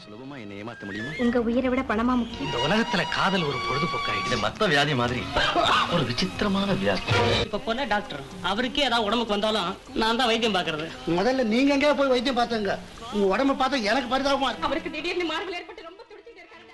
சுலபமா என்னை ஏமாத்த முடியுமா உங்க உயிரை விட பணமா முக்கியம் இந்த உலகத்துல காதல் ஒரு பொழுதுபோக்காயிடுச்சு இது மத்த வியாதி மாதிரி ஒரு விசித்திரமான வியாதி இப்ப போன டாக்டர் அவருக்கே ஏதாவது உடம்புக்கு வந்தாலும் நான் தான் வைத்தியம் பாக்குறது முதல்ல நீங்க எங்கேயா போய் வைத்தியம் பார்த்தங்க உங்க உடம்ப பார்த்தா எனக்கு பரிதாபமா இருக்கு அவருக்கு திடீர்னு மார்பில் ஏற்பட்டு ரொம்ப துடிச்சிட்டு இருக்காரு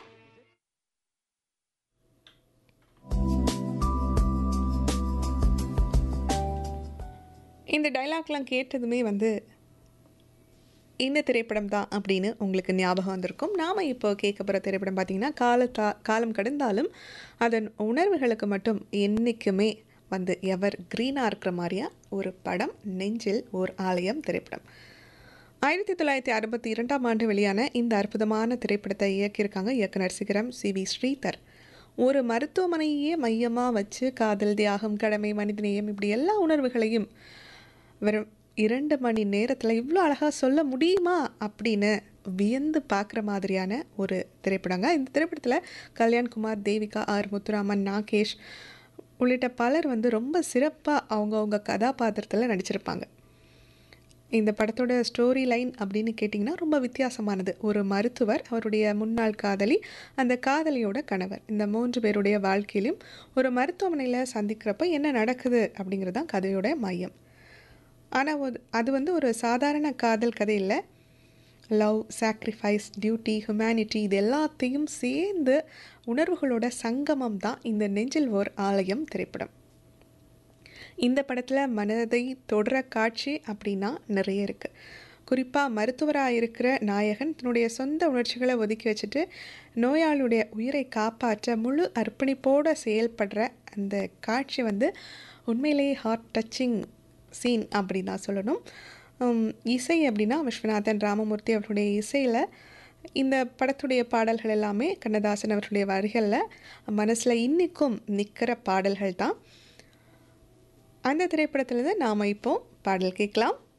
இந்த டைலாக்லாம் கேட்டதுமே வந்து இந்த திரைப்படம் தான் அப்படின்னு உங்களுக்கு ஞாபகம் வந்திருக்கும் நாம் இப்போ கேட்க போகிற திரைப்படம் பார்த்திங்கன்னா காலத்தா காலம் கடந்தாலும் அதன் உணர்வுகளுக்கு மட்டும் என்றைக்குமே வந்து எவர் க்ரீனாக இருக்கிற மாதிரியா ஒரு படம் நெஞ்சில் ஓர் ஆலயம் திரைப்படம் ஆயிரத்தி தொள்ளாயிரத்தி அறுபத்தி இரண்டாம் ஆண்டு வெளியான இந்த அற்புதமான திரைப்படத்தை இயக்கியிருக்காங்க இயக்குனர் சிகரம் சி வி ஸ்ரீதர் ஒரு மருத்துவமனையே மையமாக வச்சு காதல் தியாகம் கடமை மனிதநேயம் இப்படி எல்லா உணர்வுகளையும் வெறும் இரண்டு மணி நேரத்தில் இவ்வளோ அழகாக சொல்ல முடியுமா அப்படின்னு வியந்து பார்க்குற மாதிரியான ஒரு திரைப்படங்க இந்த திரைப்படத்தில் கல்யாண்குமார் தேவிகா ஆர் முத்துராமன் நாகேஷ் உள்ளிட்ட பலர் வந்து ரொம்ப சிறப்பாக அவங்கவுங்க கதாபாத்திரத்தில் நடிச்சிருப்பாங்க இந்த படத்தோட ஸ்டோரி லைன் அப்படின்னு கேட்டிங்கன்னா ரொம்ப வித்தியாசமானது ஒரு மருத்துவர் அவருடைய முன்னாள் காதலி அந்த காதலியோட கணவர் இந்த மூன்று பேருடைய வாழ்க்கையிலும் ஒரு மருத்துவமனையில் சந்திக்கிறப்ப என்ன நடக்குது அப்படிங்கிறது தான் கதையோட மையம் ஆனால் அது வந்து ஒரு சாதாரண காதல் கதை இல்லை லவ் சாக்ரிஃபைஸ் டியூட்டி ஹியூமனிட்டி இது எல்லாத்தையும் சேர்ந்து உணர்வுகளோட சங்கமம் தான் இந்த நெஞ்சில் ஓர் ஆலயம் திரைப்படம் இந்த படத்தில் மனதை தொடர காட்சி அப்படின்னா நிறைய இருக்குது குறிப்பாக மருத்துவராக இருக்கிற நாயகன் தன்னுடைய சொந்த உணர்ச்சிகளை ஒதுக்கி வச்சுட்டு நோயாளியுடைய உயிரை காப்பாற்ற முழு அர்ப்பணிப்போடு செயல்படுற அந்த காட்சி வந்து உண்மையிலேயே ஹார்ட் டச்சிங் சீன் அப்படி தான் சொல்லணும் உம், இசை அப்படின்னா விஸ்வநாதன் ராமமூர்த்தி அவருடைய இசையில் இந்த படத்துடைய பாடல்கள் எல்லாமே கண்ணதாசன் அவருடைய வரிகளில் மனசில் இன்னிக்கும் நிற்கிற பாடல்கள் தான் அந்த திரைப்படத்துலேருந்து நாம் இப்போ பாடல் கேட்கலாம்